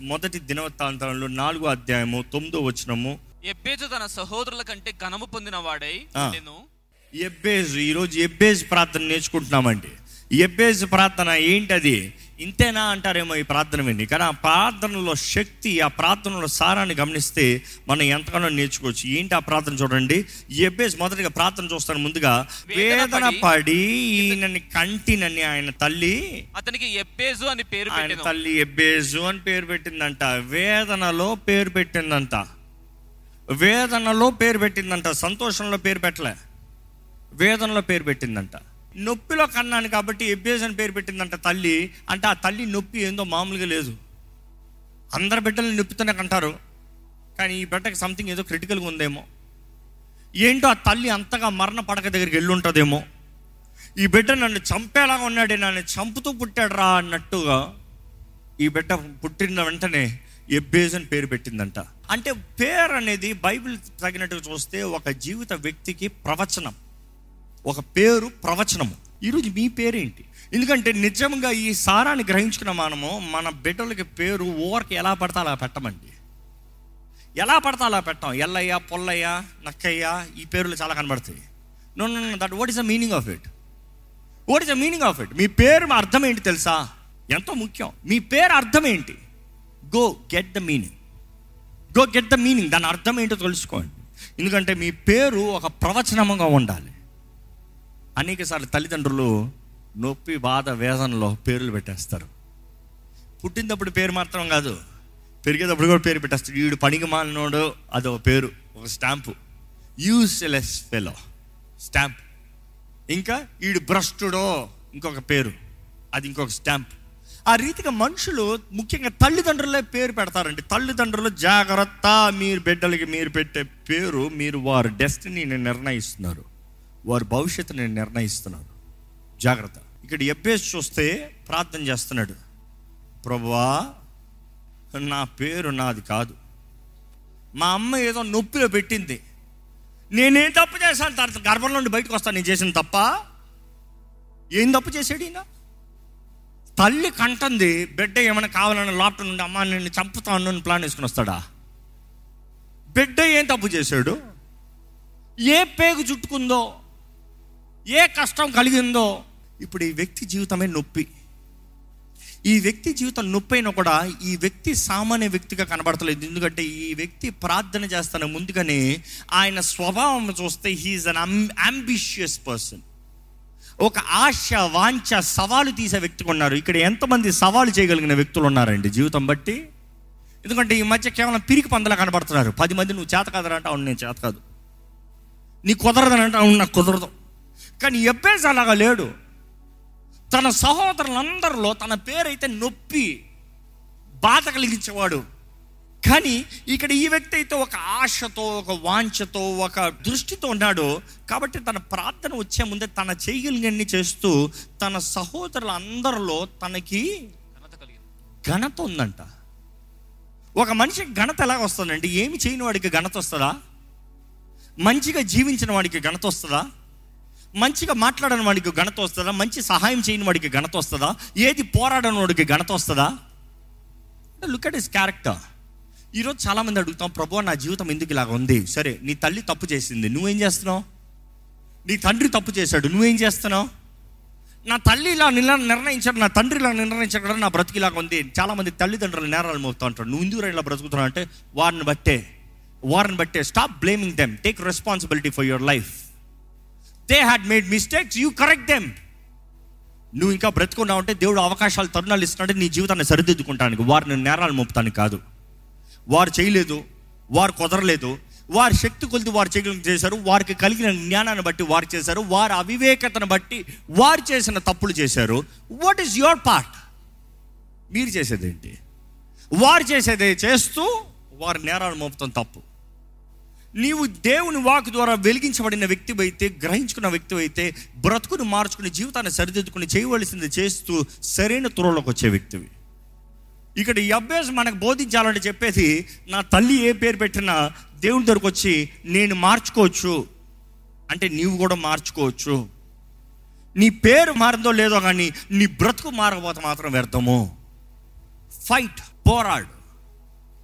మొదటి దినవృత్తాంతంలో నాలుగో అధ్యాయము తొమ్మిదో వచనము ఎబ్బేజు తన సహోదరుల కంటే ఘనము పొందిన వాడై ఆ. నేను ఎబ్బేజ్ ఈరోజు ఎబ్బేజ్ ప్రార్థన నేర్చుకుంటున్నామండి ఎబ్బేజ్ ప్రార్థన ఏంటది ఇంతేనా అంటారేమో ఈ ప్రార్థన విని కానీ ఆ ప్రార్థనలో శక్తి ఆ ప్రార్థనలో సారాన్ని గమనిస్తే మనం ఎంతగానో నేర్చుకోవచ్చు ఏంటి ఆ ప్రార్థన చూడండి ఎబ్బేజ్ మొదటిగా ప్రార్థన చూస్తాను ముందుగా వేదన వేదన పడి ఈయనని కంటినని ఆయన తల్లి అతనికి ఎబ్బేజు అని పేరు ఆయన పెట్టెను తల్లి ఎబ్బేజు అని పేరు పెట్టిందంట వేదనలో పేరు పెట్టిందంట వేదనలో పేరు పెట్టిందంట సంతోషంలో పేరు పెట్టలే వేదనలో పేరు పెట్టిందంట నొప్పిలో కన్నాను కాబట్టి ఎబ్బేజ్ అని పేరు పెట్టిందంట తల్లి అంటే ఆ తల్లి నొప్పి ఏందో మామూలుగా లేదు అందరి బిడ్డలు నొప్పితోనే కంటారు కానీ ఈ బిడ్డకి సంథింగ్ ఏదో క్రిటికల్గా ఉందేమో ఏంటో ఆ తల్లి అంతగా మరణ పడక దగ్గరికి వెళ్ళి ఉంటుందేమో ఈ బిడ్డ నన్ను చంపేలాగా ఉన్నాడే నన్ను చంపుతూ పుట్టాడు రా అన్నట్టుగా ఈ బిడ్డ పుట్టిన వెంటనే ఎబ్బేజ్ అని పేరు పెట్టిందంట అంటే పేరు అనేది బైబిల్ తగినట్టుగా చూస్తే ఒక జీవిత వ్యక్తికి ప్రవచనం ఒక పేరు ప్రవచనము ఈరోజు మీ పేరేంటి ఎందుకంటే నిజంగా ఈ సారాన్ని గ్రహించుకున్న మనము మన బిడ్డలకి పేరు ఓవర్కి ఎలా పడతా అలా పెట్టమండి ఎలా పడతా అలా పెట్టాం ఎల్లయ్య పొల్లయ్య నక్కయ్య ఈ పేర్లు చాలా కనబడతాయి no no that what is the meaning of it what is the meaning of it మీ పేరు మా అర్థం ఏంటి తెలుసా ఎంతో ముఖ్యం మీ పేరు అర్థం ఏంటి go get the meaning go get the meaning దాని అర్థం ఏంటో తెలుసుకోండి ఎందుకంటే మీ పేరు ఒక ప్రవచనముగా ఉండాలి అనేక సార్లు తల్లిదండ్రులు నొప్పి బాధ వేదనలో పేర్లు పెట్టేస్తారు పుట్టినప్పుడు పేరు మాత్రం కాదు పెరిగేటప్పుడు కూడా పేరు పెట్టేస్తాడు వీడు పనికి మాలినోడు అదొక పేరు ఒక స్టాంపు యూస్లెస్ ఫెలో స్టాంప్ ఇంకా వీడు భ్రష్టుడో ఇంకొక పేరు అది ఇంకొక స్టాంప్ ఆ రీతిగా మనుషులు ముఖ్యంగా తల్లిదండ్రులే పేరు పెడతారండి తల్లిదండ్రులు జాగ్రత్త మీరు బిడ్డలకి మీరు పెట్టే పేరు మీరు వారి డెస్టినీని నిర్ణయిస్తున్నారు వారి భవిష్యత్తుని నిర్ణయిస్తున్నారు జాగ్రత్త ఇక్కడ ఎబ్బేసి చూస్తే ప్రార్థన చేస్తున్నాడు ప్రభువా నా పేరు నాది కాదు మా అమ్మ ఏదో నొప్పిలో పెట్టింది నేనేం తప్పు చేశాను తర్వాత గర్భం నుండి బయటకు వస్తాను నేను చేసిన తప్ప ఏం తప్పు చేశాడు ఈయన తల్లి కంటుంది బిడ్డ ఏమైనా కావాలని లోపల నుండి అమ్మ నేను చంపుతాను అని ప్లాన్ వేసుకుని వస్తాడా బిడ్డ ఏం తప్పు చేశాడు ఏ పేగు చుట్టుకుందో ఏ కష్టం కలిగిందో ఇప్పుడు ఈ వ్యక్తి జీవితమే నొప్పి ఈ వ్యక్తి జీవితం నొప్పైనా కూడా ఈ వ్యక్తి సామాన్య వ్యక్తిగా కనబడతలేదు ఎందుకంటే ఈ వ్యక్తి ప్రార్థన చేస్తాను ముందుగానే ఆయన స్వభావం చూస్తే హీఈస్ అన్ అంబిషియస్ పర్సన్ ఒక ఆశ వాంఛ సవాలు తీసే వ్యక్తిగా ఉన్నారు ఇక్కడ ఎంతమంది సవాలు చేయగలిగిన వ్యక్తులు ఉన్నారండి జీవితం బట్టి ఎందుకంటే ఈ మధ్య కేవలం పిరికి పందలా కనబడుతున్నారు పది మంది నువ్వు చేత కాదని అంటే అవును నేను చేత కాదు నీ కుదరదని అంటే అవును నాకు కుదరదు కానీ ఎబ్బేసి అలాగా లేడు తన సహోదరులందరిలో తన పేరైతే నొప్పి బాధ కలిగించేవాడు కానీ ఇక్కడ ఈ వ్యక్తి అయితే ఒక ఆశతో ఒక వాంఛతో ఒక దృష్టితో ఉన్నాడు కాబట్టి తన ప్రార్థన వచ్చే ముందే తన చేయగలిగన్ని చేస్తూ తన సహోదరులందరిలో తనకి ఘనత కలిగింది ఘనత ఉందంట ఒక మనిషికి ఘనత ఎలాగ వస్తుందండి ఏమి చేయని వాడికి ఘనత వస్తుందా మంచిగా జీవించిన వాడికి ఘనత వస్తుందా మంచిగా మాట్లాడని వాడికి ఘనత వస్తుందా మంచి సహాయం చేయని వాడికి ఘనత వస్తుందా ఏది పోరాడని వాడికి ఘనత వస్తుందా లుక్ అట్ ఇస్ క్యారెక్టర్ ఈరోజు చాలామంది అడుగుతాం ప్రభు నా జీవితం ఎందుకు ఇలాగ ఉంది సరే నీ తల్లి తప్పు చేసింది నువ్వేం చేస్తున్నావు నీ తండ్రి తప్పు చేశాడు నువ్వేం చేస్తున్నావు నా తల్లి ఇలా నిల నిర్ణయించాడు నా తండ్రి ఇలా నిర్ణయించాడు కదా నా బ్రతికి ఇలాగ ఉంది చాలామంది తల్లిదండ్రులు నేరాలు మోపుతూ ఉంటారు నువ్వు ఎందుకు ఇలా బ్రతుకుతున్నావు అంటే వారిని బట్టే వారిని బట్టే stop blaming them take responsibility for your life they had made mistakes you correct them నువ్వు ఇంకా బ్రతుకున్నావు అంటే దేవుడు అవకాశాలు తరుణాలు ఇస్తున్నాడు నీ జీవితాన్ని సరిదిద్దుకుంటానికి వారిని నేరాలు మోపుతానికి కాదు వారు చేయలేదు వారు కుదరలేదు వారి శక్తి కొలిది వారు చేయగలిగి చేశారు వారికి కలిగిన జ్ఞానాన్ని బట్టి వారు చేశారు వారి అవివేకతను బట్టి వారు చేసిన తప్పులు చేశారు వాట్ ఈస్ యువర్ పార్ట్ మీరు చేసేది ఏంటి వారు చేసేదే చేస్తూ వారి నేరాలు మోపుతాం తప్పు నీవు దేవుని వాక్ ద్వారా వెలిగించబడిన వ్యక్తి అయితే గ్రహించుకున్న వ్యక్తి అయితే బ్రతుకుని మార్చుకుని జీవితాన్ని సరిదిద్దుకుని చేయవలసింది చేస్తూ సరైన త్రోలోకి వచ్చే వ్యక్తివి ఇక్కడ ఈ అభ్యాసం మనకు బోధించాలంటే చెప్పేది నా తల్లి ఏ పేరు పెట్టినా దేవుని దగ్గరకు వచ్చి నేను మార్చుకోవచ్చు అంటే నీవు కూడా మార్చుకోవచ్చు నీ పేరు మారిందో లేదో కానీ నీ బ్రతుకు మారకపోతే మాత్రం వ్యర్థము ఫైట్ పోరాడు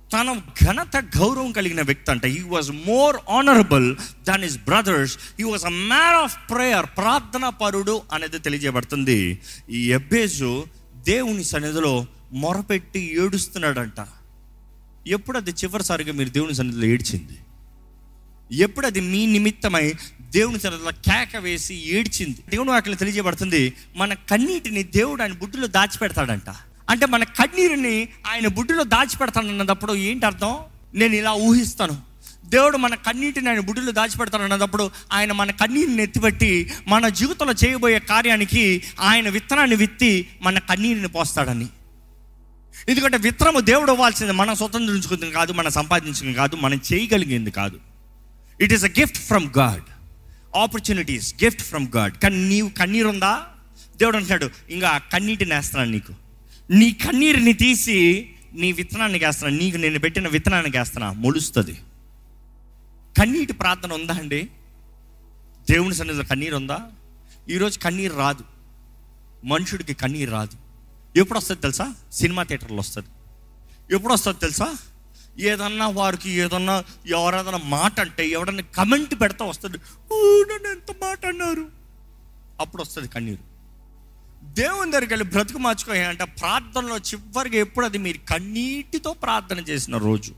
తన ఘనత గౌరవం కలిగిన వ్యక్తి అంట he was more honourable than his brothers he was a man of prayer ప్రార్థనా పరుడు అనేది తెలియజేయబడుతుంది ఈ ఎబ్బేజు దేవుని సన్నిధిలో మొరపెట్టి ఏడుస్తున్నాడంట ఎప్పుడు అది చివరిసారిగా మీరు దేవుని సన్నిధిలో ఏడ్చింది ఎప్పుడు అది మీ నిమిత్తమై దేవుని సన్నిధిలో కేక వేసి ఏడ్చింది దేవుని వాక్యం తెలియజేయబడుతుంది మన కన్నీటిని దేవుడు ఆయన బుడ్డులో దాచిపెడతాడంట అంటే మన కన్నీరుని ఆయన బుడ్డులో దాచిపెడతానన్నప్పుడు ఏంటి అర్థం నేను ఇలా ఊహిస్తాను దేవుడు మన కన్నీటిని ఆయన బుడ్డులో దాచిపెడతానన్నప్పుడు ఆయన మన కన్నీరుని ఎత్తిపెట్టి మన జీవితంలో చేయబోయే కార్యానికి ఆయన విత్తనాన్ని విత్తి మన కన్నీరుని పోస్తాడని ఎందుకంటే విత్తనము దేవుడు ఇవ్వాల్సింది మనం స్వతంత్రించుకుంది కాదు మనం సంపాదించుకుంది కాదు మనం చేయగలిగింది కాదు it is a gift from God opportunities gift from God కానీ నీవు కన్నీరు ఉందా దేవుడు అంటాడు ఇంకా కన్నీటిని వేస్తున్నాను నీకు నీ కన్నీరుని తీసి నీ విత్తనానికి వేస్తున్నాను నీకు నేను పెట్టిన విత్తనానికి వేస్తున్నా మొలుస్తుంది కన్నీటి ప్రార్థన ఉందా అండి దేవుని సన్నిధిలో కన్నీరు ఉందా ఈరోజు కన్నీరు రాదు మనుషుడికి కన్నీరు రాదు ఎప్పుడు వస్తుంది తెలుసా సినిమా థియేటర్లో వస్తుంది ఎప్పుడు వస్తుంది తెలుసా ఏదన్నా వారికి ఏదన్నా ఎవరేదన్నా మాట అంటే ఎవడన్నా కమెంట్ పెడతా వస్తుంది "ఓ, నన్ను ఎంత మాట అన్నారు అప్పుడు వస్తుంది కన్నీరు దేవుని దగ్గరికి వెళ్ళి బ్రతుకు మార్చుకో అంటే ప్రార్థనలో చివరికి ఎప్పుడు అది మీరు కన్నీటితో ప్రార్థన చేసిన రోజు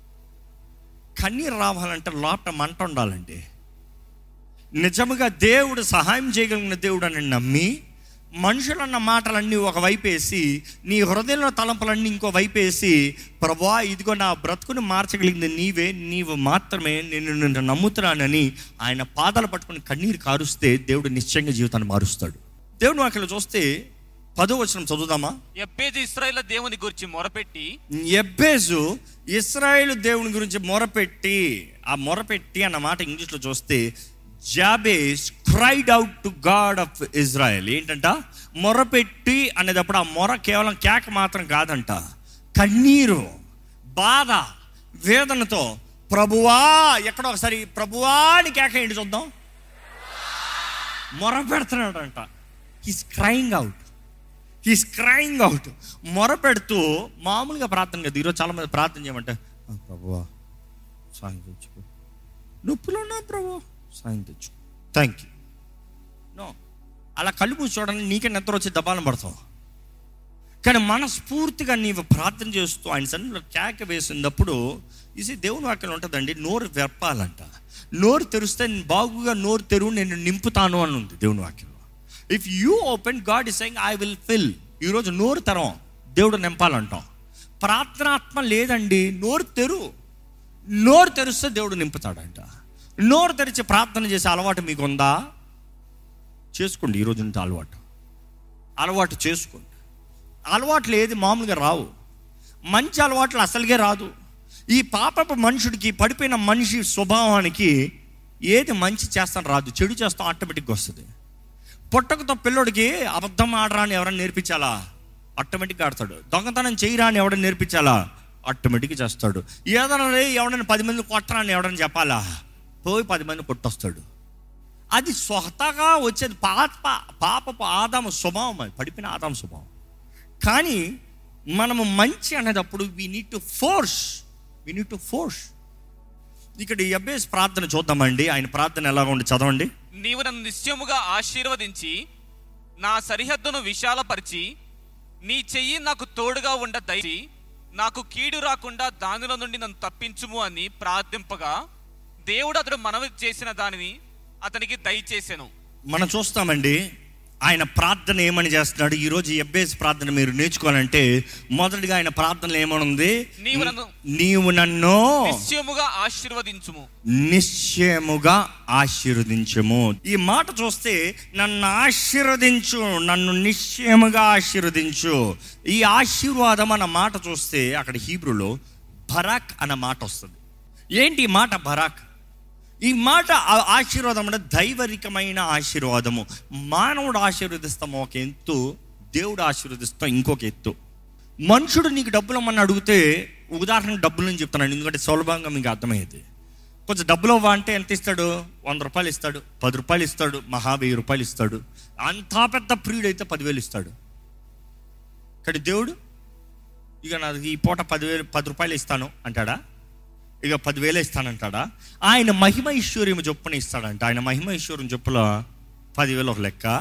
కన్నీరు రావాలంటే లోపల మంట ఉండాలండి నిజముగా దేవుడు సహాయం చేయగలిగిన దేవుడు అని నమ్మి మనుషులన్న మాటలన్నీ ఒక వైపేసి నీ హృదయంలో తలంపులన్నీ ఇంకో వైపేసి ప్రభా ఇదిగో నా బ్రతుకుని మార్చగలిగింది నీవే నీవు మాత్రమే నేను నిన్ను నమ్ముతున్నానని ఆయన పాదాలు పట్టుకుని కన్నీరు కారుస్తే దేవుడు నిశ్చయంగా జీవితాన్ని మారుస్తాడు దేవుడు అక్కడ చూస్తే పదో వచనం చదువుదామా ఎబ్బేజు ఇస్రాయేల్ దేవుని గురించి మొరపెట్టి ఎబ్బేజు ఇస్రాయేల్ దేవుని గురించి మొరపెట్టి ఆ మొరపెట్టి అన్న మాట ఇంగ్లీష్లో చూస్తే Jabez cried out to God of Israel ఏంటంట మొరపెట్టి అనేటప్పుడు ఆ మొర కేవలం కేక మాత్రం కాదంట కన్నీరు బాధ వేదనతో ప్రభువా ఎక్కడో ఒకసారి ప్రభువా అని కేక ఏంటి చూద్దాం మొర పెడుతున్నాడంట he's crying out he's crying out మొర పెడుతూ మామూలుగా ప్రార్థన కదా ఈరోజు చాలా మంది ప్రార్థన చేయమంటే "ఆ, ప్రభువా సాయం తెచ్చుకో నొప్పులు ఉన్నా ప్రభు సాయం తెచ్చుకో థ్యాంక్ యూ నో అలా కళ్ళు మూసి చూడండి నీకే నిద్ర వచ్చి దబాలను పడతావు కానీ మనస్ఫూర్తిగా నీవు ప్రార్థన చేస్తూ ఆయన సన్నిధిలో కేక వేసినప్పుడు ఇది దేవుని వాక్యం ఉంటుందండి నోరు వెప్పాలంట నోరు తెరిస్తే నేను బాగుగా నోరు తెరువు నేను నింపుతాను అని ఉంది దేవుని వాక్యంలో if you open God is saying I will fill ఈరోజు నోరు తెరం దేవుడు నింపాలంటాం ప్రార్థనాత్మ లేదండి నోరు తెరు నోరు తెరిస్తే దేవుడు నింపుతాడంట నోరు తెరిచి ప్రార్థన చేసే అలవాటు మీకు ఉందా చేసుకోండి ఈరోజు నుంచి అలవాటు అలవాటు చేసుకోండి అలవాట్లు ఏది మామూలుగా రావు మంచి అలవాట్లు అసలుగే రాదు ఈ పాపపు మనుషుడికి పడిపోయిన మనిషి స్వభావానికి ఏది మంచి చేస్తాను రాదు చెడు చేస్తాం ఆటోమేటిక్గా వస్తుంది పుట్టకతో పిల్లోడికి అబద్ధం ఆడరా అని ఎవరైనా నేర్పించాలా ఆటోమేటిక్గా ఆడతాడు దొంగతనం చేయరా అని ఎవడైనా నేర్పించాలా ఆటోమేటిక్గా చేస్తాడు ఏదైనా రే ఎవడైనా పది మంది కొట్టరా అని ఎవడైనా చెప్పాలా పోయి పది మంది కొట్టొస్తాడు అది స్వతగా వచ్చేది పాప పాపపు ఆదాము స్వభావం అది పడిపోయిన ఆదాము స్వభావం కానీ మనము మంచి అనేటప్పుడు we need to force we need to force ఇక్కడ ఈ అబ్బేస్ ప్రార్థన చూద్దామండి ఆయన ప్రార్థన ఎలా ఉండి చదవండి నీవు నన్ను నిశ్చయముగా ఆశీర్వదించి నా సరిహద్దును విశాలపరిచి నీ చెయ్యి నాకు తోడుగా ఉండ దయచి నాకు కీడు రాకుండా దానిలో నుండి నన్ను తప్పించుము అని ప్రార్థింపగా దేవుడు అతడు మనవి చేసిన దానిని అతనికి దయచేసెను మనం చూస్తామండి ఆయన ప్రార్థన ఏమని చేస్తున్నాడు ఈరోజు ఎబ్బేస్ ప్రార్థన మీరు నేర్చుకోవాలంటే మొదటిగా ఆయన ప్రార్థనలో ఏమనుంది నీవు నన్ను- నీవు నన్ను నిశ్చయముగా ఆశీర్వదించుము నిశ్చయముగా ఆశీర్వదించము ఈ మాట చూస్తే నన్ను ఆశీర్వదించు నన్ను నిశ్చయముగా ఆశీర్వదించు ఈ ఆశీర్వాదం అన్న మాట చూస్తే అక్కడ హీబ్రూలో భరాక్ అన్న మాట వస్తుంది ఏంటి ఈ మాట భరాక్ ఈ మాట ఆ- ఆశీర్వాదం అంటే దైవరికమైన ఆశీర్వాదము మానవుడు ఆశీర్వదిస్తాం ఒక ఎత్తు దేవుడు ఆశీర్వదిస్తాం ఇంకొక ఎత్తు మనుషుడు నీకు డబ్బులు ఇమ్మని అడిగితే ఉదాహరణకు డబ్బులు అని చెప్తున్నాను ఎందుకంటే సులభంగా మీకు అర్థమయ్యేది కొంచెం డబ్బులు ఇవ్వ అంటే ఎంత ఇస్తాడు వంద రూపాయలు ఇస్తాడు పది రూపాయలు ఇస్తాడు మహా వెయ్యి రూపాయలు ఇస్తాడు అంతా పెద్ద ప్రియుడు అయితే పదివేలు ఇస్తాడు కానీ దేవుడు ఇక నాకు ఈ పూట పదివేలు పది రూపాయలు ఇస్తాను అంటాడా ఇక పదివేలు ఇస్తానంటాడా ఆయన మహిమ ఐశ్వర్యం చొప్పున ఇస్తాడంట ఆయన మహిమ ఐశ్వర్యం చొప్పులో పదివేలు ఒక లెక్క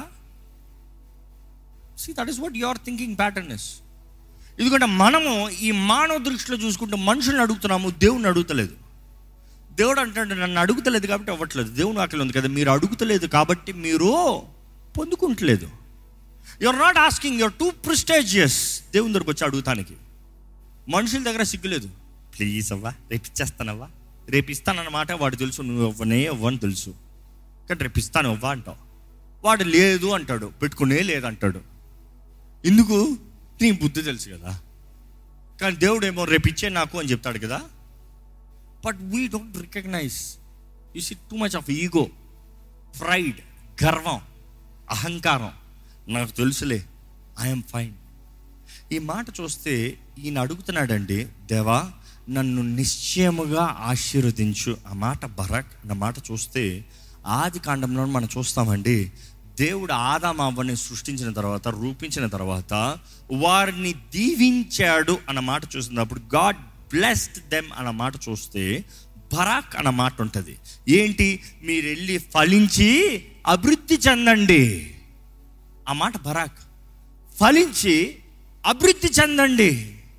see that is what your thinking pattern is ఎందుకంటే మనము ఈ మానవ దృష్టిలో చూసుకుంటే మనుషుల్ని అడుగుతున్నాము దేవుణ్ణి అడుగుతలేదు దేవుడు అంటాడు నన్ను అడుగుతలేదు కాబట్టి అవ్వట్లేదు దేవుని వాక్యం ఉంది కదా మీరు అడుగుతలేదు కాబట్టి మీరు పొందుకుంటలేదు you're not asking your too prestigious దేవుని దగ్గరకు వచ్చి అడుగుతానికి మనుషుల దగ్గర సిగ్గులేదు ప్లీజ్ అవ్వా రేపు ఇచ్చేస్తానవ్వా రేపు ఇస్తానన్నమాట వాడు తెలుసు నువ్వు ఇవ్వనే ఇవ్వని తెలుసు కానీ రేపు ఇస్తాను ఇవ్వా అంటావు వాడు లేదు అంటాడు పెట్టుకునే లేదంటాడు ఎందుకు నీ బుద్ధి తెలుసు కదా కానీ దేవుడు ఏమో రేపు ఇచ్చే నాకు అని చెప్తాడు కదా but we don't recognise you see too much of ego pride గర్వం అహంకారం నాకు తెలుసులే ఐఎమ్ ఫైన్ ఈ మాట చూస్తే ఈయన అడుగుతున్నాడండి దేవా నన్ను నిశ్చయముగా ఆశీర్వదించు ఆ మాట బరక్ అన్న మాట చూస్తే ఆది కాండంలో మనం చూస్తామండి దేవుడు ఆదామ అవ్వని సృష్టించిన తర్వాత రూపించిన తర్వాత వారిని దీవించాడు అన్న మాట చూసినప్పుడు గాడ్ బ్లెస్డ్ దెమ్ అన్న మాట చూస్తే బరాక్ అన్న మాట ఉంటుంది ఏంటి మీరు వెళ్ళి ఫలించి అభివృద్ధి చెందండి ఆ మాట బరాక్ ఫలించి అభివృద్ధి చెందండి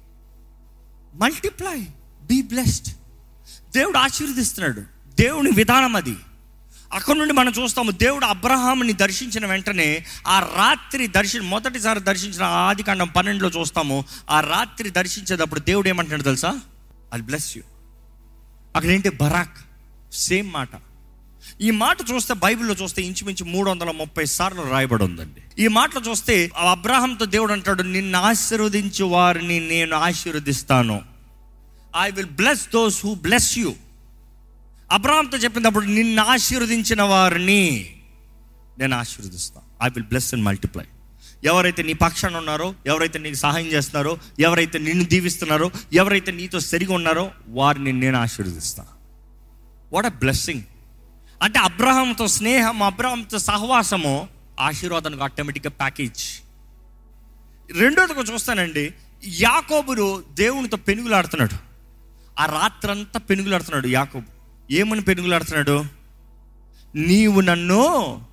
మల్టిప్లై బీ బ్లెస్డ్ దేవుడు ఆశీర్వదిస్తున్నాడు దేవుని విధానం అది అక్కడ నుండి మనం చూస్తాము దేవుడు అబ్రహాంని దర్శించిన వెంటనే ఆ రాత్రి దర్శన మొదటిసారి దర్శించిన ఆది కాండం పన్నెండులో చూస్తాము ఆ రాత్రి దర్శించేటప్పుడు దేవుడు ఏమంటున్నాడు తెలుసా ఐ బ్లెస్ యూ అక్కడ ఏంటి బరాక్ సేమ్ మాట ఈ మాట చూస్తే బైబిల్లో చూస్తే ఇంచుమించు మూడు వందల ముప్పై సార్లు రాయబడి ఉందండి ఈ మాటలు చూస్తే ఆ అబ్రాహాంతో దేవుడు అంటాడు నిన్ను ఆశీర్వదించు వారిని నేను ఆశీర్వదిస్తాను I will bless those who bless you అబ్రాహాంతో చెప్పినప్పుడు నిన్ను ఆశీర్వదించిన వారిని నేను ఆశీర్వదిస్తాను I will bless and multiply ఎవరైతే నీ పక్షాన ఉన్నారో ఎవరైతే నీకు సహాయం చేస్తున్నారో ఎవరైతే నిన్ను దీవిస్తున్నారో ఎవరైతే నీతో సరిగా ఉన్నారో వారిని నేను ఆశీర్వదిస్తాను వాట్ అ బ్లెస్సింగ్ అంటే అబ్రహాంతో స్నేహం అబ్రహాంతో సహవాసము ఆశీర్వాదానికి ఆటోమేటిక్గా ప్యాకేజ్ రెండోదిగా చూస్తానండి యాకోబురు దేవునితో పెనుగులాడుతున్నాడు ఆ రాత్రంతా పెనుగులాడుతున్నాడు యాకోబు ఏమని పెనుగులాడుతున్నాడు నీవు నన్ను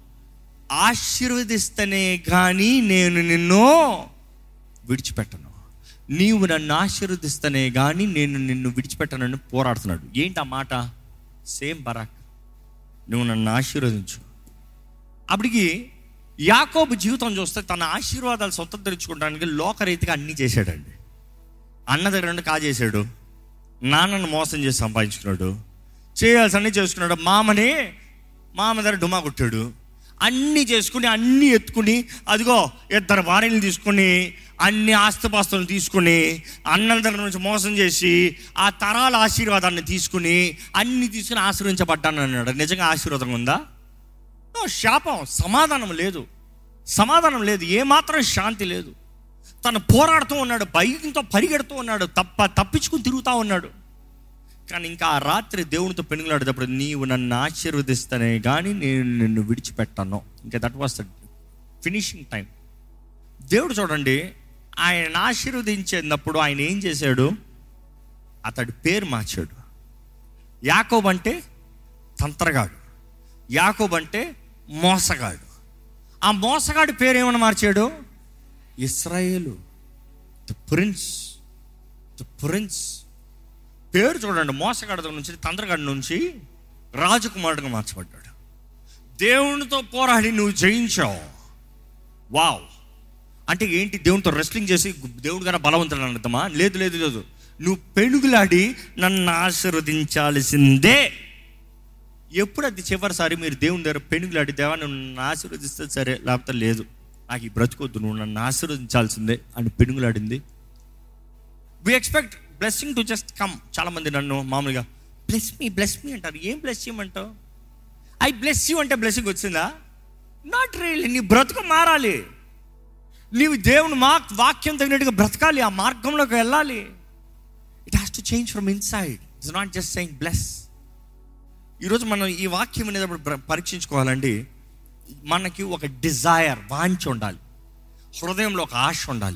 ఆశీర్వదిస్తేనే కానీ నేను నిన్ను విడిచిపెట్టను నీవు నన్ను ఆశీర్వదిస్తేనే కానీ నేను నిన్ను విడిచిపెట్టనని పోరాడుతున్నాడు ఏంటి ఆ మాట సేమ్ బరాక్ నువ్వు నన్ను ఆశీర్వదించు అప్పటికి యాకోబు జీవితం చూస్తే తన ఆశీర్వాదాలు స్వతంత్రించుకోవడానికి లోకరీతిగా అన్నీ చేశాడండి అన్న దగ్గర నుండి కాజేశాడు నాన్నను మోసం చేసి సంపాదించుకున్నాడు చేయాల్సన్నీ చేసుకున్నాడు మామని మామ దగ్గర డుమా కొట్టాడు అన్నీ చేసుకుని అన్నీ ఎత్తుకుని అదిగో ఇద్దరు భార్యలు తీసుకుని అన్ని ఆస్తిపాస్తులను తీసుకుని అన్నల దగ్గర నుంచి మోసం చేసి ఆ తరాల ఆశీర్వాదాన్ని తీసుకుని అన్ని తీసుకుని ఆశీర్వించబడ్డాను అన్నాడు నిజంగా ఆశీర్వాదం ఉందా No, శాపం సమాధానం లేదు సమాధానం లేదు ఏమాత్రం శాంతి లేదు తను పోరాడుతూ ఉన్నాడు భయంతో పరిగెడుతూ ఉన్నాడు తప్ప తప్పించుకుని తిరుగుతూ ఉన్నాడు కానీ ఇంకా ఆ రాత్రి దేవునితో పెనుగులాడేటప్పుడు నీవు నన్ను ఆశీర్వదిస్తానే కానీ నేను నిన్ను విడిచిపెట్టాను ఇంకా that was the finishing time దేవుడు చూడండి ఆయన ఆశీర్వదించేటప్పుడు ఆయన ఏం చేశాడు అతడి పేరు మార్చాడు యాకోబ్ అంటే తంత్రగాడు యాకోబ్ అంటే మోసగాడు ఆ మోసగాడి పేరు ఏమని మార్చాడు ఇస్రాయేలు ద ప్రిన్స్ ద ప్రిన్స్ పేరు చూడండి మోసగాడి నుంచి తంత్రగాడి నుంచి రాజకుమారుడిగా మార్చబడ్డాడు దేవునితో పోరాడి నువ్వు జయించావు వావ్ అంటే ఏంటి దేవునితో రెస్లింగ్ చేసి దేవుడు కన్నా బలవంతుడు అర్థమా లేదు లేదు లేదు నువ్వు పెనుగులాడి నన్ను ఆశీర్వదించాల్సిందే ఎప్పుడు అది చివరిసారి మీరు దేవుని దగ్గర పెనుగులాడి దేవా నువ్వు నన్ను ఆశీర్వదిస్తే సరే లేకపోతే లేదు నాకు ఈ బ్రతుకొద్దు నువ్వు నన్ను ఆశీర్వదించాల్సిందే అని పెనుగులాడింది we expect blessing to just come చాలా మంది నన్ను మామూలుగా బ్లెస్ మీ బ్లెస్ మీ అంటారు ఏం బ్లెస్ చేయమంటావు ఐ బ్లెస్ యూ అంటే బ్లెస్సింగ్ వచ్చిందా నాట్ రియల్లీ నీ బ్రతుకు మారాలి నీవు దేవుని మా వాక్యం తగినట్టుగా బ్రతకాలి ఆ మార్గంలోకి వెళ్ళాలి it has to change from inside it's not just saying bless ఈరోజు మనం ఈ వాక్యం అనేటప్పుడు ప్ర- పరీక్షించుకోవాలండి మనకి ఒక డిజైర్ వాంఛ ఉండాలి హృదయంలో ఒక ఆశ ఉండాలి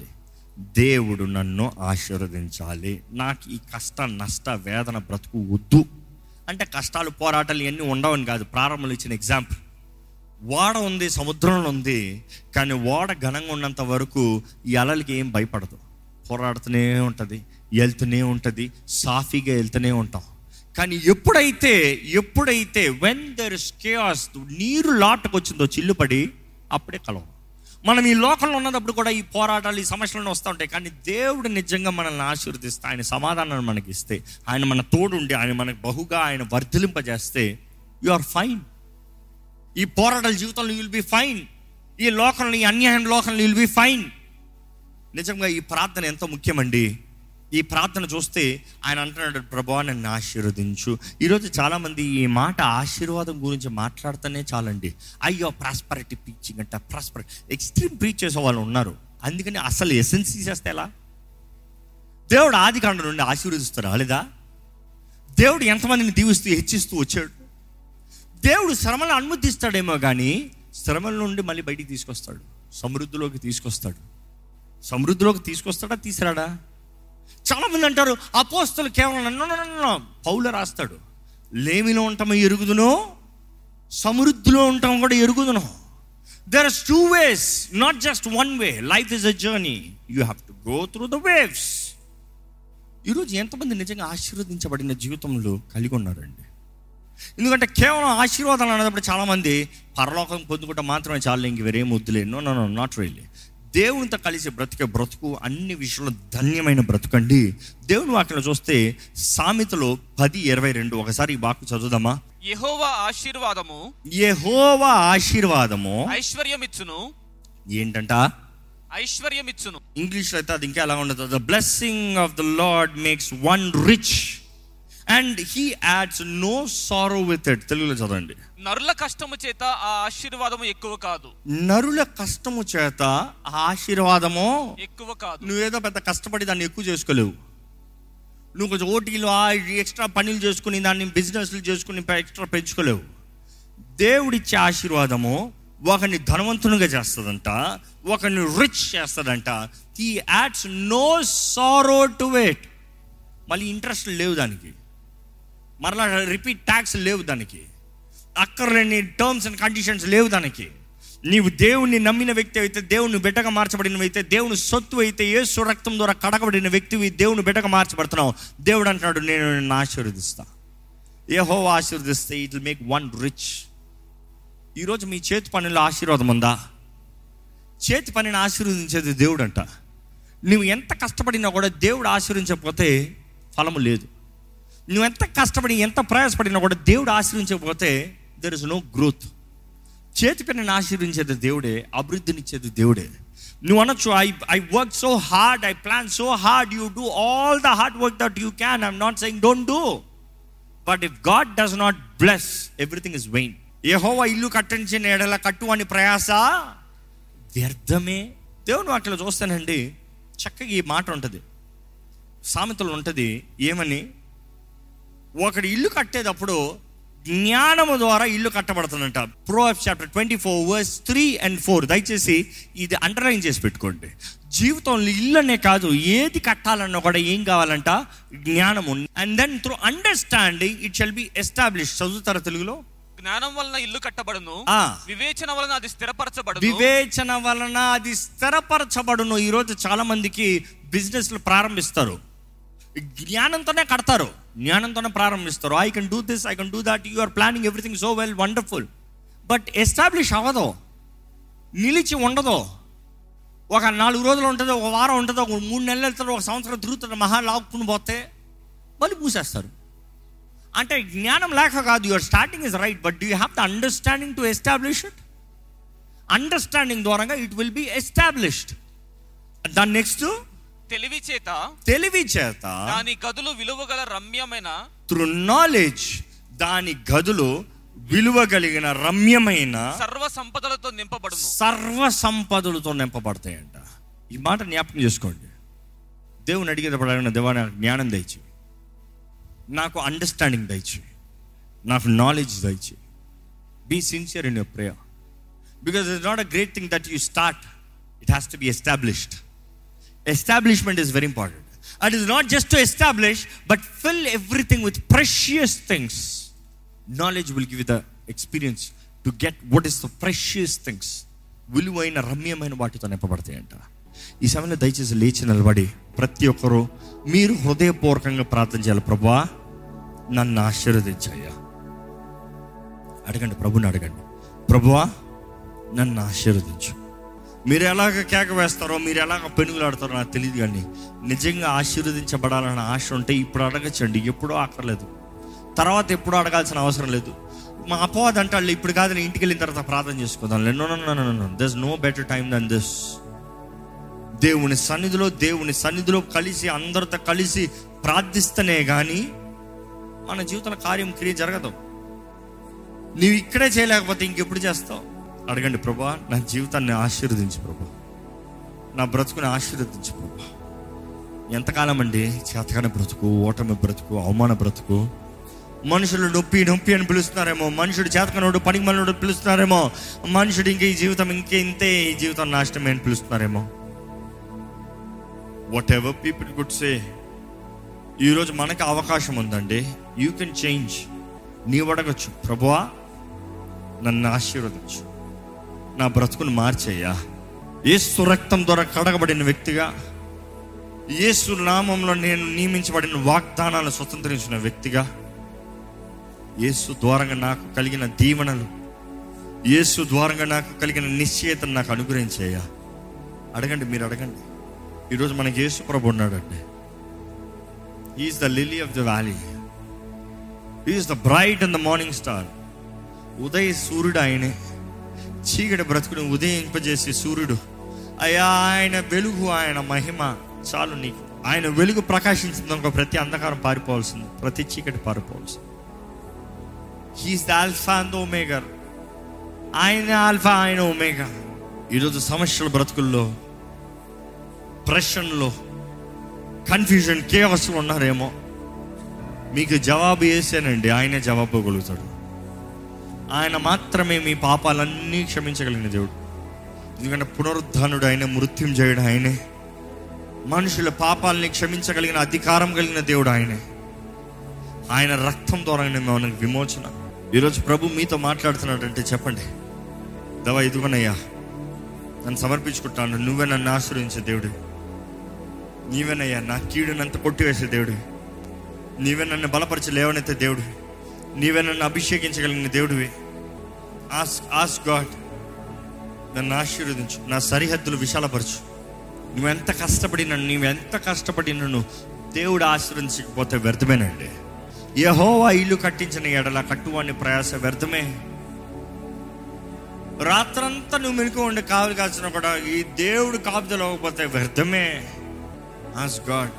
దేవుడు నన్ను ఆశీర్వదించాలి నాకు ఈ కష్ట నష్ట వేదన బ్రతుకు వద్దు అంటే కష్టాలు పోరాటాలు ఇవన్నీ ఉండవని కాదు ప్రారంభంలో ఇచ్చిన ఎగ్జాంపుల్ ఓడ ఉంది సముద్రంలో ఉంది కానీ ఓడ ఘనంగా ఉన్నంత వరకు ఈ అలలకి ఏం భయపడదు పోరాడుతూనే ఉంటుంది వెళ్తూనే ఉంటుంది సాఫీగా వెళ్తూనే ఉంటాం కానీ ఎప్పుడైతే ఎప్పుడైతే వెన్ దర్ ఇస్ కేఆస్ నీరు లాటకు వచ్చిందో చిల్లుపడి అప్పుడే కలవం మనం ఈ లోకంలో ఉన్నప్పుడు కూడా ఈ పోరాటాలు ఈ సమస్యలను వస్తూ ఉంటాయి కానీ దేవుడు నిజంగా మనల్ని ఆశీర్వదిస్తే ఆయన సమాధానాన్ని మనకి ఇస్తే ఆయన మన తోడుండి ఆయన మనకు బహుగా ఆయన వర్ధలింపజేస్తే యు ఆర్ ఫైన్ ఈ పోరాటాల జీవితంలో విల్ బి ఫైన్ ఈ లోకంలో ఈ అన్యాయం లోకంలో విల్ బి ఫైన్ నిజంగా ఈ ప్రార్థన ఎంతో ముఖ్యమండి ఈ ప్రార్థన చూస్తే ఆయన అంటున్నాడు ప్రభా నన్ను ఆశీర్వదించు ఈరోజు చాలామంది ఈ మాట ఆశీర్వాదం గురించి మాట్లాడుతూనే చాలండి అయ్యో ప్రాస్పరిటీ పీచింగ్ అంట ప్రాస్పరిటీ ఎక్స్ట్రీమ్ ప్రీచ్ చేసే వాళ్ళు ఉన్నారు అందుకని అసలు ఎసెన్స్ తీసేస్తే ఎలా దేవుడు ఆది కాండ నుండి ఆశీర్వదిస్తారు రాలేదా దేవుడు ఎంతమందిని దీవిస్తూ హెచ్చిస్తూ వచ్చాడు దేవుడు శ్రమను అనుమతిస్తాడేమో కానీ శ్రమల నుండి మళ్ళీ బయటికి తీసుకొస్తాడు సమృద్ధిలోకి తీసుకొస్తాడు సమృద్ధిలోకి తీసుకొస్తాడా తీసురాడా చాలా మంది అంటారు అపోస్తులు కేవలం నన్ను నన్ను పౌల రాస్తాడు లేమిలో ఉంటామో ఎరుగుదును సమృద్ధిలో ఉంటాం కూడా ఎరుగుదును there are two ways not just one way life is a journey you have to go through the waves ఈరోజు ఎంతమంది నిజంగా ఆశీర్వదించబడిన జీవితంలో కలిగి ఉన్నారండి ఎందుకంటే కేవలం ఆశీర్వాదాలు అన్నప్పుడు చాలామంది పరలోకం పొందుకుంటే మాత్రమే చాలు ఇంక వేరేం వద్దులే no no no not really దేవునితో కలిసి బ్రతికే బ్రతుకు అన్ని విషయంలో ధన్యమైన బ్రతుకండి దేవుని వాక్యలో చూస్తే సామెతలో పది ఇరవై రెండు ఒకసారి ఈ వాక్కు చదువుదామా యెహోవా ఆశీర్వాదము యెహోవా ఆశీర్వాదము ఐశ్వర్యమిచ్చును ఏంటంట ఐశ్వర్యమిచ్చును ఇంగ్లీష్లో అయితే అది ఇంకా ఎలా ఉండదు the blessing of the Lord makes one rich and he adds no sorrow with it తెలుగులో చదవండి నరుల కష్టము చేత ఆ ఆశీర్వాదము ఎక్కువ కాదు నరుల కష్టము చేత ఆ ఆశీర్వాదము ఎక్కువ కాదు నువ్వేదో పెద్ద కష్టపడి దాన్ని ఎక్కువ చేసుకోలేవు నువ్వు కొంచెం ఓటీలు ఆ ఎక్స్ట్రా పనులు చేసుకుని దాన్ని బిజినెస్లు చేసుకుని ఎక్స్ట్రా పెంచుకోలేవు దేవుడిచ్చే ఆశీర్వాదము ఒకరిని ధనవంతునిగా చేస్తుందంట ఒకరిని రిచ్ చేస్తుందంట ఈ adds no sorrow to weight మళ్ళీ ఇంట్రెస్ట్ లేవు దానికి మరలా రిపీట్ ట్యాక్స్ లేవు దానికి అక్కర్లేని టర్మ్స్ అండ్ కండిషన్స్ లేవు దానికి నీవు దేవుణ్ణి నమ్మిన వ్యక్తి అయితే దేవుని బిడ్డగా మార్చబడిన అయితే దేవుని సొత్తు అయితే యేసు రక్తం ద్వారా కడగబడిన వ్యక్తివి దేవుని బిడ్డగా మార్చబడుతున్నావు దేవుడు అంటున్నాడు నేను నిన్ను ఆశీర్వదిస్తా ఏ హో ఆశీర్వదిస్తే it will make one rich ఈరోజు మీ చేతి పనిలో ఆశీర్వాదం ఉందా చేతి పనిని ఆశీర్వదించేది దేవుడు అంట నువ్వు ఎంత కష్టపడినా కూడా దేవుడు ఆశీర్వించకపోతే ఫలము లేదు నువ్వు ఎంత కష్టపడి ఎంత ప్రయాసపడినా కూడా దేవుడు ఆశీర్వించకపోతే దెర్ ఇస్ నో గ్రోత్ చేతి పనిని ఆశీర్వించేది దేవుడే అభివృద్ధినిచ్చేది దేవుడే నువ్వు అనొచ్చు I I work so hard I plan so hard you do all the hard work that you can I'm not saying don't do but if God does not bless everything is vain యెహోవా ఇల్లు కట్టించిన ఎడల కట్టు అని ప్రయాస వ్యర్థమే దేవుని వాటిలో చూస్తానండి చక్కగా ఈ మాట ఉంటుంది సామెతలు ఉంటుంది ఏమని ఒకడు ఇల్లు కట్టేటప్పుడు జ్ఞానము ద్వారా ఇల్లు కట్టబడుతుందంట pro chapter twenty four verse three and four దయచేసి ఇది అండర్లైన్ చేసి పెట్టుకోండి జీవితంలో ఇల్లు అనే కాదు ఏది కట్టాలన్నా కూడా ఏం కావాలంట జ్ఞానము and then through understanding it shall be establish చదువుతారా తెలుగులో జ్ఞానం వలన ఇల్లు కట్టబడును ఆ. వివేచన వలన అది స్థిరపరచబడును వివేచన వలన అది స్థిరపరచబడును ఈరోజు చాలా మందికి బిజినెస్లు ప్రారంభిస్తారు జ్ఞానంతోనే కడతారు జ్ఞానంతోనే ప్రారంభిస్తారు I can do this I can do that you are planning everything so well wonderful but establish అవ్వదు నిలిచి ఉండదు ఒక నాలుగు రోజులు ఉంటుంది ఒక వారం ఉంటుంది ఒక మూడు నెలలు వెళ్తారు ఒక సంవత్సరం తిరుగుతారు మహా లాక్కుని పోతే మళ్ళీ మూసేస్తారు అంటే జ్ఞానం లేక కాదు your starting is right but you have the understanding to establish it understanding ద్వారా ఇట్ విల్ బి ఎస్టాబ్లిష్డ్ దాని నెక్స్ట్ తెలివి చేత తెలివి చేత దాని గదులు విలువగల రమ్యమైన త్రూ నాలెడ్జ్ దాని గదులు విలువ కలిగిన రమ్యమైన సర్వ సంపదలతో నింపబడును సర్వ సంపదలతో నింపబడతాయంట ఈ మాట జ్ఞాపకం చేసుకోండి దేవుని అడిగేటప్పుడు అడిగిన దేవా నాకు జ్ఞానం దయచి నాకు అండర్స్టాండింగ్ దయచి నాకు నాలెడ్జ్ దయచి be sincere in your prayer because it's not a great thing that you start it has to be established establishment is very important and is not just to establish but fill everything with precious things knowledge will give the experience to get what is the precious things విలువైన రమ్యమైన వాటితో నింపబడతాయంట ఈ సమయంలో దయచేసి లేచి నిలబడి ప్రతి ఒక్కరూ మీరు హృదయపూర్వకంగా ప్రార్థన చేయాలి ప్రభా నన్ను ఆశీర్వదించయ్యా అడగండి ప్రభుని అడగండి ప్రభువా నన్ను ఆశీర్వదించు మీరు ఎలాగ కేక వేస్తారో మీరు ఎలాగ పెనుగులాడతారో నాకు తెలియదు కానీ నిజంగా ఆశీర్వదించబడాలన్న ఆశ ఉంటే ఇప్పుడు అడగచ్చండి ఎప్పుడూ అక్కర్లేదు తర్వాత ఎప్పుడూ అడగాల్సిన అవసరం లేదు మా అపవాదం అంటాడు ఇప్పుడు కాదు నేను ఇంటికి వెళ్ళిన తర్వాత ప్రార్థన చేసుకుందాం no no no no there's no better time than this దేవుని సన్నిధిలో దేవుని సన్నిధిలో కలిసి అందరితో కలిసి ప్రార్థిస్తేనే కానీ మన జీవితంలో కార్యం క్రియ జరగదు నీవు ఇక్కడే చేయలేకపోతే ఇంకెప్పుడు చేస్తావు అడగండి ప్రభా నా జీవితాన్ని ఆశీర్వదించు ప్రభా నా బ్రతుకుని ఆశీర్వదించు ప్రభా ఎంతకాలం అండి చేతకాని బ్రతుకు ఓటమి బ్రతుకు అవమాన బ్రతుకు మనుషులు నొప్పి నొప్పి అని పిలుస్తున్నారేమో మనుషుడు చేతకనోడు పనికి మనోడు పిలుస్తున్నారేమో మనుషుడు ఇంకే ఈ జీవితం ఇంకే ఇంతే ఈ జీవితం నాశనమే అని పిలుస్తున్నారేమో whatever people could say ఈరోజు మనకి అవకాశం ఉందండి యూ కెన్ చేంజ్ నీవు అడగచ్చు ప్రభువా నన్ను ఆశీర్వదించు నా బ్రతుకును మార్చేయ్యా ఏసు రక్తం ద్వారా కడగబడిన వ్యక్తిగా యేసు నామంలో నేను నియమించబడిన వాగ్దానాలను స్వతంత్రించిన వ్యక్తిగా యేసు ద్వారంగా నాకు కలిగిన దీవెనలు యేసు ద్వారంగా నాకు కలిగిన నిశ్చయతను నాకు అనుగ్రహించేయ్యా అడగండి మీరు అడగండి ఈరోజు మనకి యేసు ప్రభు ఉన్నాడండి is the lily of the valley is the bright and the morning star ఉదయ సూర్యుడు ఆయనే చీకటి బ్రతుకుని ఉదయింపజేసే సూర్యుడు అయ్యా ఆయన వెలుగు ఆయన మహిమ చాలు నీకు ఆయన వెలుగు ప్రకాశించింది అనుకో ప్రతి అంధకారం పారిపోవాల్సింది ప్రతి చీకటి పారిపోవాల్సింది he's the alpha and omega ఆయన ఆల్ఫా ఆయన ఒమేగా ఈరోజు సమస్యల బ్రతుకుల్లో ప్రెషన్లో కన్ఫ్యూజన్ కేవస్లో ఉన్నారేమో మీకు జవాబు వేసానండి ఆయనే జవాబు ఇవ్వగలుగుతాడు ఆయన మాత్రమే మీ పాపాలన్నీ క్షమించగలిగిన దేవుడు ఎందుకంటే పునరుద్ధానుడు ఆయన మృత్యుంజయుడు ఆయనే మనుషుల పాపాలని క్షమించగలిగిన అధికారం కలిగిన దేవుడు ఆయనే ఆయన రక్తం ద్వారానే మనకు విమోచన ఈరోజు ప్రభు మీతో మాట్లాడుతున్నాడంటే చెప్పండి దవా ఇదిగోనయ్యా నన్ను సమర్పించుకుంటాను నువ్వే నన్ను ఆశ్రయించే దేవుడు నీవేనయ్యా నా కీడునంత కొట్టివేసే దేవుడు నీవే నన్ను బలపరిచి లేవనెత్తే దేవుడు నీవే నన్ను అభిషేకించగలిగిన దేవుడివి ఆస్ ఆస్ గాడ్ నన్ను ఆశీర్వదించు నా సరిహద్దులు విశాలపరచు నువ్వెంత కష్టపడి నన్ను నువ్వెంత కష్టపడి నన్ను దేవుడు ఆశీర్వదించకపోతే వ్యర్థమేనండి యహోవా ఇల్లు కట్టించిన ఎడల కట్టువాని ప్రయాస వ్యర్థమే రాత్రంతా నువ్వు మెలకు ఉండి కావలి కాల్చిన కూడా ఈ దేవుడు కాపుదలు అవ్వకపోతే వ్యర్థమే as God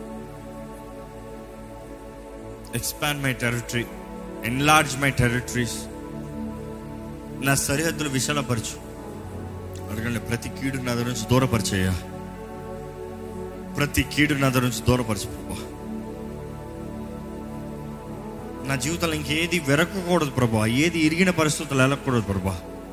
expand my territory enlarge my territories నా సరిహద్దులు విశాలపరచు అడగండి ప్రతి కీడు నా దగ్గర నుంచి దూరపరిచేయ ప్రతి కీడు నా దగ్గర నుంచి దూరపరచు ప్రభా నా జీవితంలో ఇంకేది వెరకకూడదు ప్రభా ఏది ఇరిగిన పరిస్థితులు వెళ్ళకూడదు ప్రభా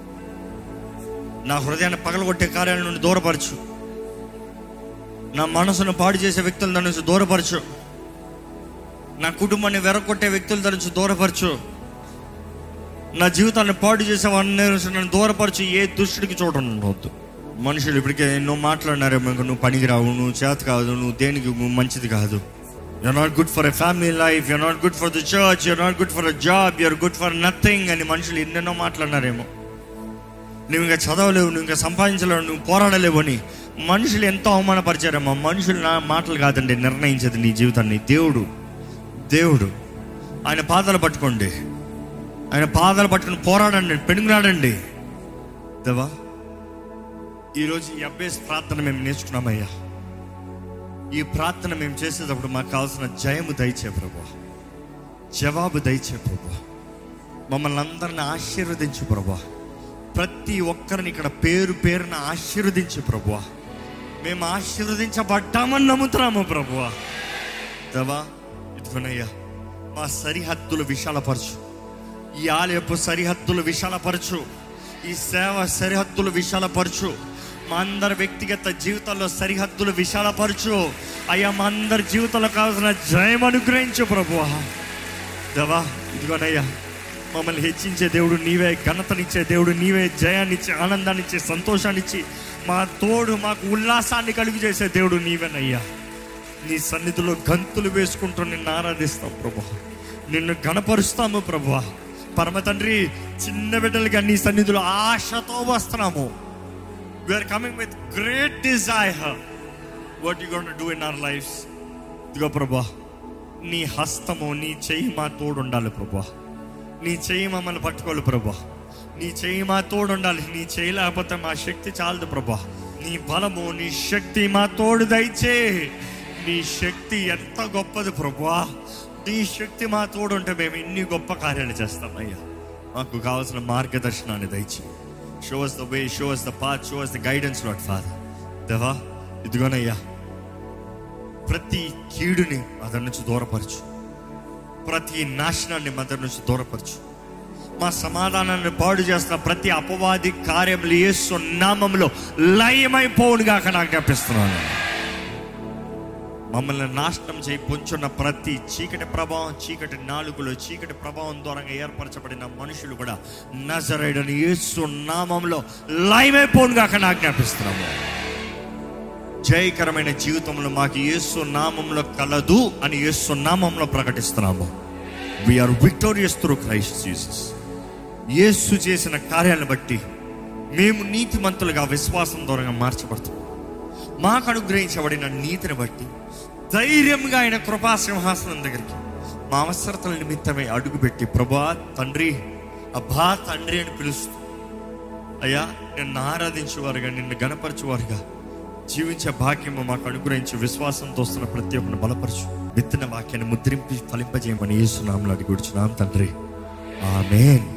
నా హృదయాన్ని పగలగొట్టే కార్యాల నుండి దూరపరచు నా మనసును పాడు చేసే వ్యక్తుల దాని నుంచి దూరపరచు నా కుటుంబాన్ని వెరగొట్టే వ్యక్తుల దాని నుంచి దూరపరచు నా జీవితాన్ని పాడు చేసే వాడిని నన్ను దూరపరచు ఏ దుష్టుడికి చూడడం ఉండవద్దు మనుషులు ఇప్పటికే ఎన్నో మాట్లాడినారేమో ఇంక నువ్వు పనికి రావు నువ్వు చేత కాదు నువ్వు దేనికి మంచిది కాదు you're not good for a family life you're not good for the church you're not good for a job you're good for nothing అని మనుషులు ఎన్నెన్నో మాట్లాడినారేమో నువ్వు ఇంకా చదవలేవు నువ్వు ఇంకా సంపాదించలేవు నువ్వు పోరాడలేవు అని మనుషులు ఎంతో అవమానపరిచారేమో మనుషులు నా మాటలు కాదండి నిర్ణయించేది నీ జీవితాన్ని దేవుడు దేవుడు ఆయన పాదాలు పట్టుకోండి ఆయన పాదాలు పట్టుకుని పోరాడండి పెనుగులాడండి దేవా ఈరోజు ఈ అభ్యాస ప్రార్థన మేము నేర్చుకున్నామయ్యా ఈ ప్రార్థన మేము చేసేటప్పుడు మాకు కావాల్సిన జయము దయచే ప్రభా జవాబు దయచే ప్రభా మమ్మల్ని అందరిని ఆశీర్వదించు ప్రభా ప్రతి ఒక్కరిని ఇక్కడ పేరు పేరున ఆశీర్వదించు ప్రభువా మేము ఆశీర్వదించబడ్డామని నమ్ముతున్నాము ప్రభువా దేవా ఇదిగోనయ్యా మా సరిహద్దులు విశాలపరచు ఈ ఆలయపు సరిహద్దులు విశాలపరచు ఈ సేవ సరిహద్దులు విశాలపరచు మా అందరి వ్యక్తిగత జీవితాల్లో సరిహద్దులు విశాలపరచు అయ్యా మా అందరి జీవితంలో కావాల్సిన జయం అనుగ్రహించు ప్రభువా దేవా ఇదిగోనయ్యా మమ్మల్ని హెచ్చించే దేవుడు నీవే ఘనతనిచ్చే దేవుడు నీవే జయాన్నిచ్చి ఆనందాన్నిచ్చి సంతోషాన్నిచ్చి మా తోడు మాకు ఉల్లాసాన్ని కలుగు చేసే దేవుడు నీవేనయ్యా నీ సన్నిధిలో గంతులు వేసుకుంటూ నిన్ను ఆరాధిస్తాం ప్రభు నిన్ను గణపరుస్తాము ప్రభు పరమ తండ్రి చిన్న బిడ్డలుగా నీ సన్నిధిలో ఆశతో వస్తున్నాము we're coming with great desire what you gonna do in our life ఇదిగో ప్రభా నీ హస్తము నీ చెయ్యి మా తోడు ఉండాలి ప్రభా నీ చెయ్యి మమ్మల్ని పట్టుకోవాలి ప్రభా నీ చెయ్యి మా తోడు ఉండాలి నీ చెయ్యి లేకపోతే మా శక్తి చాలదు ప్రభా నీ బలము నీ శక్తి మా తోడు దయచే నీ శక్తి ఎంత గొప్పది ప్రభా నీ శక్తి మా తోడు ఉంటే మేము ఇన్ని గొప్ప కార్యాలు చేస్తాం అయ్యా మాకు కావాల్సిన మార్గదర్శనాన్ని దయచే show us the way show us the path show us the guidance Lord Father దేవా ఇదిగోనయ్యా ప్రతి కీడుని అతని నుంచి దూరపరచు ప్రతి నాశనాన్ని మదర్ నుంచి దూరపరచు మా సమాధానాన్ని పాడు చేస్తున్న ప్రతి అపవాది కార్యములు యేసు నామంలో లయమైపోవునుగా నాకు ఆజ్ఞాపిస్తున్నాను మమ్మల్ని నాశనం చేయి పొంచున్న ప్రతి చీకటి ప్రభావం చీకటి నాలుగులో చీకటి ప్రభావం ద్వారా ఏర్పరచబడిన మనుషులు కూడా నజరైడని యేసు నామంలో లయమైపోనుగా నాకు ఆజ్ఞాపిస్తున్నాము జయకరమైన జీవితంలో మాకు యేసు నామంలో కలదు అని యేసు నామంలో ప్రకటిస్తున్నాము we're victorious through Christ Jesus Yesu చేసిన కార్యాలను బట్టి మేము నీతిమంతులుగా విశ్వాసం ద్వారా మార్చబడుతున్నాం మాకు అనుగ్రహించబడిన నీతిని బట్టి ధైర్యంగా ఆయన కృపా సింహాసనం దగ్గరికి మా అవసరతల నిమిత్తమే అడుగుపెట్టి ప్రభా తండ్రి అబ్బా తండ్రి అని పిలుస్తూ అయ్యా నిన్ను ఆరాధించేవారుగా నిన్ను గణపరచువారుగా జీవించే భాగ్యము మాకు అనుగ్రహించి విశ్వాసంతో వస్తున్న ప్రతి ఒక్కరిని బలపరచు విత్తన వాక్యాన్ని ముద్రించి ఫలింపజేయమని ఏసునామలు అడిగి తండ్రి ఆమెన్